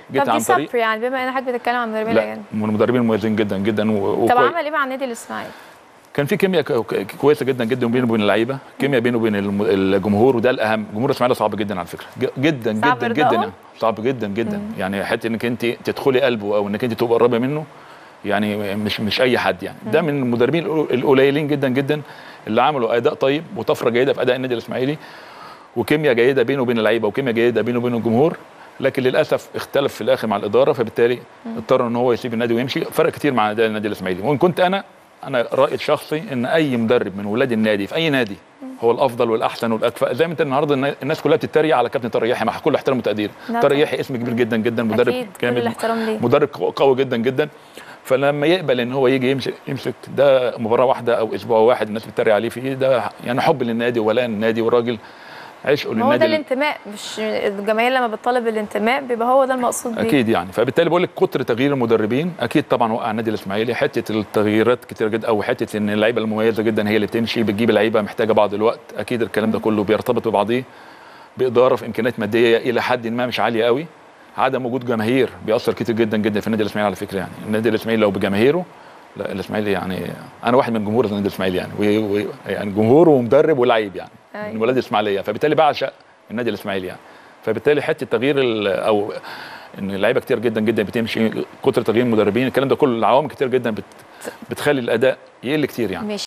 جيت طب عن دي طريق صبر يعني بما ان حضرتك بتتكلم عن مدربين لا الاجانب من المدربين المميزين جدا جدا و... طب وكوي- عمل ايه مع النادي الاسماعيلي؟ كان في كيمياء ك- ك- كويسه جدا جدا بينه وبين اللعيبه كيمياء بينه وبين الم- الجمهور وده الاهم جمهور الاسماعيلي صعب جدا على فكره ج- جدا صعب جدا جدا إرضائهم؟ يعني. صعب جدا جدا يعني حته انك انت تدخلي قلبه او انك انت تبقى قريبه منه يعني مش مش اي حد يعني ده من المدربين القل- القليلين جدا جدا اللي عملوا اداء طيب وطفره جيده في اداء النادي الاسماعيلي وكيمياء جيده بينه وبين اللعيبه وكيمياء جيده بينه وبين الجمهور لكن للاسف اختلف في الاخر مع الاداره فبالتالي اضطر ان هو يسيب النادي ويمشي فرق كتير مع اداء النادي الاسماعيلي وان كنت انا انا رايي الشخصي ان اي مدرب من ولاد النادي في اي نادي هو الافضل والاحسن والاكفأ زي ما انت النهارده النا- الناس كلها بتتريق على كابتن طارق يحيى مع كل احترام وتقدير لا طارق طبعا. يحيى اسم كبير جدا جدا مدرب اكيد كل جامد الاحترام ليه مدرب قو- قوي جدا جدا فلما يقبل ان هو يجي يمسك يمسك ده مباراه واحده او اسبوع واحد الناس بتتريق عليه فيه ده يعني حب للنادي وولاء النادي والراجل عشقه ما هو ده للنادي الانتماء مش الجماهير لما بتطالب الانتماء بيبقى هو ده المقصود بيه اكيد يعني فبالتالي بقول لك كتر تغيير المدربين اكيد طبعا وقع النادي الاسماعيلي حته التغييرات كتير جدا او حته ان اللعيبه المميزه جدا هي اللي بتمشي بتجيب لعيبه محتاجه بعض الوقت اكيد الكلام ده كله بيرتبط ببعضيه باداره في امكانيات ماديه الى حد ما مش عاليه قوي عدم وجود جماهير بيأثر كتير جدا جدا في النادي الاسماعيلي على فكره يعني النادي الاسماعيلي لو بجماهيره لا الاسماعيلي يعني انا واحد من جمهور النادي الاسماعيلي يعني و... و... يعني جمهور ومدرب ولعيب يعني أيوة. من ولاد الاسماعيليه فبالتالي بعشق النادي الاسماعيلي يعني فبالتالي حته تغيير ال- او ان اللعيبه كتير جدا جدا بتمشي كتر تغيير المدربين الكلام ده كله العوامل كتير جدا بت... بتخلي الاداء يقل كتير يعني ماشي